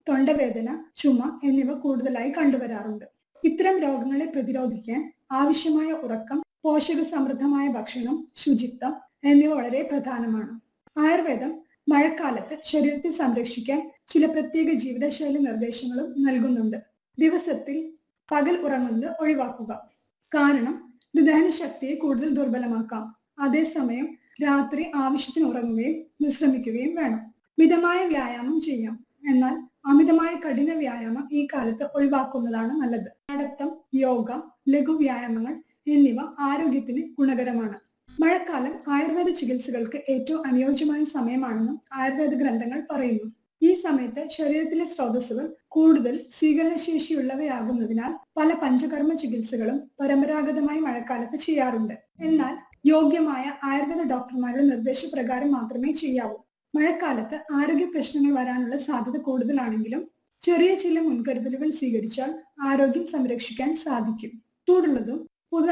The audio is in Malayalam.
തൊണ്ടവേദന ചുമ എന്നിവ കൂടുതലായി കണ്ടുവരാറുണ്ട് ഇത്തരം രോഗങ്ങളെ പ്രതിരോധിക്കാൻ ആവശ്യമായ ഉറക്കം പോഷക സമൃദ്ധമായ ഭക്ഷണം ശുചിത്വം എന്നിവ വളരെ പ്രധാനമാണ് ആയുർവേദം മഴക്കാലത്ത് ശരീരത്തെ സംരക്ഷിക്കാൻ ചില പ്രത്യേക ജീവിതശൈലി നിർദ്ദേശങ്ങളും നൽകുന്നുണ്ട് ദിവസത്തിൽ പകൽ ഉറങ്ങുന്നത് ഒഴിവാക്കുക കാരണം ഇത് ദഹനശക്തിയെ കൂടുതൽ ദുർബലമാക്കാം അതേസമയം രാത്രി ആവശ്യത്തിന് ഉറങ്ങുകയും വിശ്രമിക്കുകയും വേണം മിതമായ വ്യായാമം ചെയ്യാം എന്നാൽ അമിതമായ കഠിന വ്യായാമം ഈ കാലത്ത് ഒഴിവാക്കുന്നതാണ് നല്ലത് നടത്തം യോഗ ലഘു വ്യായാമങ്ങൾ എന്നിവ ആരോഗ്യത്തിന് ഗുണകരമാണ് മഴക്കാലം ആയുർവേദ ചികിത്സകൾക്ക് ഏറ്റവും അനുയോജ്യമായ സമയമാണെന്നും ആയുർവേദ ഗ്രന്ഥങ്ങൾ പറയുന്നു ഈ സമയത്ത് ശരീരത്തിലെ സ്രോതസ്സുകൾ കൂടുതൽ സ്വീകരണശേഷിയുള്ളവയാകുന്നതിനാൽ പല പഞ്ചകർമ്മ ചികിത്സകളും പരമ്പരാഗതമായി മഴക്കാലത്ത് ചെയ്യാറുണ്ട് എന്നാൽ യോഗ്യമായ ആയുർവേദ ഡോക്ടർമാരുടെ നിർദ്ദേശപ്രകാരം മാത്രമേ ചെയ്യാവൂ മഴക്കാലത്ത് ആരോഗ്യ പ്രശ്നങ്ങൾ വരാനുള്ള സാധ്യത കൂടുതലാണെങ്കിലും ചെറിയ ചില മുൻകരുതലുകൾ സ്വീകരിച്ചാൽ ആരോഗ്യം സംരക്ഷിക്കാൻ സാധിക്കും ചൂടുള്ളതും